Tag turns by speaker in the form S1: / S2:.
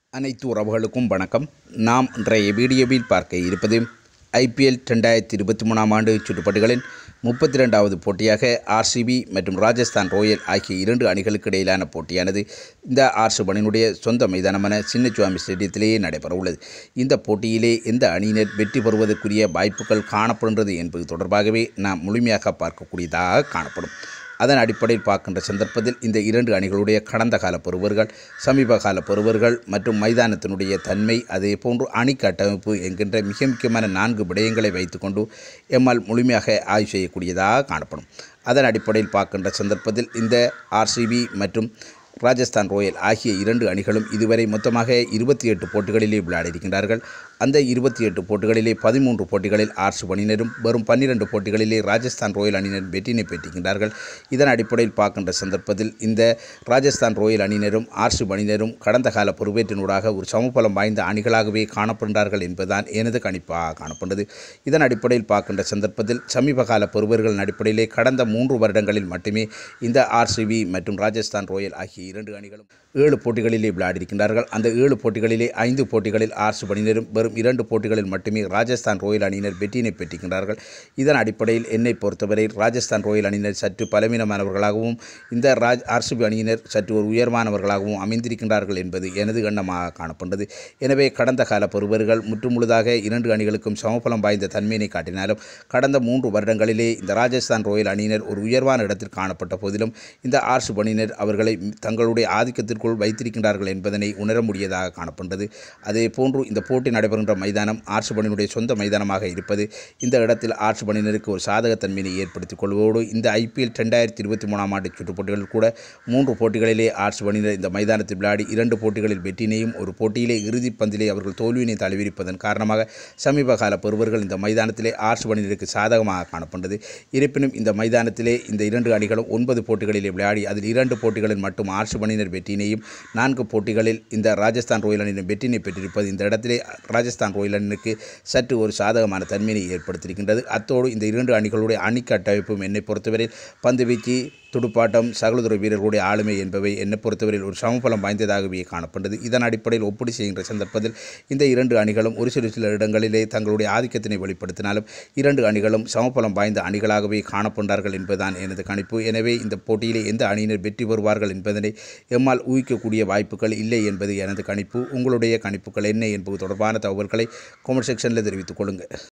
S1: அனைத்து உறவுகளுக்கும் வணக்கம் நாம் இன்றைய வீடியோவில் பார்க்க இருப்பது ஐபிஎல் ரெண்டாயிரத்தி இருபத்தி மூணாம் ஆண்டு சுற்றுப்பட்டுகளின் முப்பத்தி ரெண்டாவது போட்டியாக ஆர்சிபி மற்றும் ராஜஸ்தான் ராயல் ஆகிய இரண்டு அணிகளுக்கு இடையிலான போட்டியானது இந்த ஆர்சிபனினுடைய சொந்த மைதானமான சின்னசுவாமி ஸ்டேடியத்திலேயே நடைபெற உள்ளது இந்த போட்டியிலே எந்த அணியினர் வெற்றி பெறுவதற்குரிய வாய்ப்புகள் காணப்படுகிறது என்பது தொடர்பாகவே நாம் முழுமையாக பார்க்கக்கூடியதாக காணப்படும் அதன் அடிப்படையில் பார்க்கின்ற சந்தர்ப்பத்தில் இந்த இரண்டு அணிகளுடைய கடந்த கால பெறுவர்கள் சமீப கால பெறுவர்கள் மற்றும் மைதானத்தினுடைய தன்மை அதே போன்று அணி கட்டமைப்பு என்கின்ற மிக முக்கியமான நான்கு விடயங்களை வைத்துக்கொண்டு எம்மால் முழுமையாக ஆய்வு செய்யக்கூடியதாக காணப்படும் அதன் அடிப்படையில் பார்க்கின்ற சந்தர்ப்பத்தில் இந்த ஆர்சிபி மற்றும் ராஜஸ்தான் ராயல் ஆகிய இரண்டு அணிகளும் இதுவரை மொத்தமாக இருபத்தி எட்டு போட்டிகளிலே விளையாடியிருக்கின்றார்கள் அந்த இருபத்தி எட்டு போட்டிகளிலே பதிமூன்று போட்டிகளில் ஆர்ஸ் அணியினரும் வெறும் பன்னிரண்டு போட்டிகளிலே ராஜஸ்தான் ராயல் அணியினர் வெற்றினை பெற்றிருக்கின்றார்கள் இதன் அடிப்படையில் பார்க்கின்ற சந்தர்ப்பத்தில் இந்த ராஜஸ்தான் ராயல் அணியினரும் ஆர்ஸ் அணியினரும் கடந்த கால பொறுப்பேற்றினூடாக ஒரு சமபலம் வாய்ந்த அணிகளாகவே காணப்படுகின்றார்கள் என்பதுதான் எனது கணிப்பாக காணப்படுகிறது இதன் அடிப்படையில் பார்க்கின்ற சந்தர்ப்பத்தில் சமீப கால பொறுப்பர்களின் அடிப்படையிலே கடந்த மூன்று வருடங்களில் மட்டுமே இந்த ஆர்சிபி மற்றும் ராஜஸ்தான் ராயல் ஆகிய இரண்டு அணிகளும் ஏழு போட்டிகளிலே விளையாடியிருக்கின்றார்கள் அந்த ஏழு போட்டிகளிலே ஐந்து போட்டிகளில் ஆர்ஸ் அணியினரும் வெறும் இரண்டு போட்டிகளில் மட்டுமே ராஜஸ்தான் ராயல் அணியினர் வெற்றியினை பெற்றிருக்கின்றார்கள் இதன் அடிப்படையில் என்னை பொறுத்தவரை ராஜஸ்தான் ராயல் அணியினர் சற்று பலவீனமானவர்களாகவும் இந்த ராஜ் ஆர்சிபி அணியினர் சற்று ஒரு உயர்வானவர்களாகவும் அமைந்திருக்கின்றார்கள் என்பது எனது எண்ணமாக காணப்பட்டது எனவே கடந்த கால பொறுவர்கள் முற்றுமுழுதாக இரண்டு அணிகளுக்கும் சமபலம் வாய்ந்த தன்மையினை காட்டினாலும் கடந்த மூன்று வருடங்களிலே இந்த ராஜஸ்தான் ராயல் அணியினர் ஒரு உயர்வான இடத்தில் காணப்பட்ட போதிலும் இந்த ஆர்சிபி அணியினர் அவர்களை தங்களுடைய ஆதிக்கத்திற்குள் வைத்திருக்கின்றார்கள் என்பதனை உணர முடியதாக காணப்பட்டது அதே போன்று இந்த போட்டி நடைபெறுகின்ற மைதானம் ஆர்ட்ஸ்பனினுடைய சொந்த மைதானமாக இருப்பது இந்த இடத்தில் ஆர்ட்ஸ்பனினருக்கு ஒரு சாதகத்தன்மையை ஏற்படுத்திக் கொள்வதோடு இந்த ஐபிஎல் ரெண்டாயிரத்தி இருபத்தி மூணாம் ஆண்டு சுற்றுப்போட்டிகளில் கூட மூன்று போட்டிகளிலே ஆர்ட்ஸ்பனினர் இந்த மைதானத்தில் விளையாடி இரண்டு போட்டிகளில் வெற்றினையும் ஒரு போட்டியிலே இறுதிப் பந்திலே அவர்கள் தோல்வியினை தழுவியிருப்பதன் காரணமாக சமீப கால பெறுவர்கள் இந்த மைதானத்திலே ஆர்ட்ஸ்பனினருக்கு சாதகமாக காணப்பட்டது இருப்பினும் இந்த மைதானத்திலே இந்த இரண்டு அணிகளும் ஒன்பது போட்டிகளிலே விளையாடி அதில் இரண்டு போட்டிகளில் மட்டும் ஆர்ட்ஸ்பனினர் வெற்றினையும் நான்கு போட்டிகளில் இந்த ராஜஸ்தான் ராயல் அணியினர் வெற்றினை பெற்றிருப்பது இந்த இடத்திலே ராஜஸ்தான் ராயல் அணிக்கு சற்று ஒரு சாதகமான தன்மையை ஏற்படுத்தியிருக்கின்றது அத்தோடு இந்த இரண்டு அணிகளுடைய அணி கட்டமைப்பும் என்னை பொறுத்தவரையில் பந்து வீச்சு துடுப்பாட்டம் சகலதுறை வீரர்களுடைய ஆளுமை என்பவை என்னை பொறுத்தவரையில் ஒரு சமபலம் வாய்ந்ததாகவே காணப்பட்டது இதன் அடிப்படையில் ஒப்பீடு செய்கின்ற சந்தர்ப்பத்தில் இந்த இரண்டு அணிகளும் ஒரு சில சில இடங்களிலே தங்களுடைய ஆதிக்கத்தினை வெளிப்படுத்தினாலும் இரண்டு அணிகளும் சமபலம் வாய்ந்த அணிகளாகவே காணப்படுகிறார்கள் என்பதுதான் எனது கணிப்பு எனவே இந்த போட்டியிலே எந்த அணியினர் வெற்றி பெறுவார்கள் என்பதனை எம்மால் ஊகிக்கக்கூடிய வாய்ப்புகள் இல்லை என்பது எனது கணிப்பு உங்களுடைய கணிப்புகள் என்ன என்பது தொடர்பான தகவல்களை கமெண்ட் செக்ஷனில் தெரிவித்துக் கொள்ளுங்கள்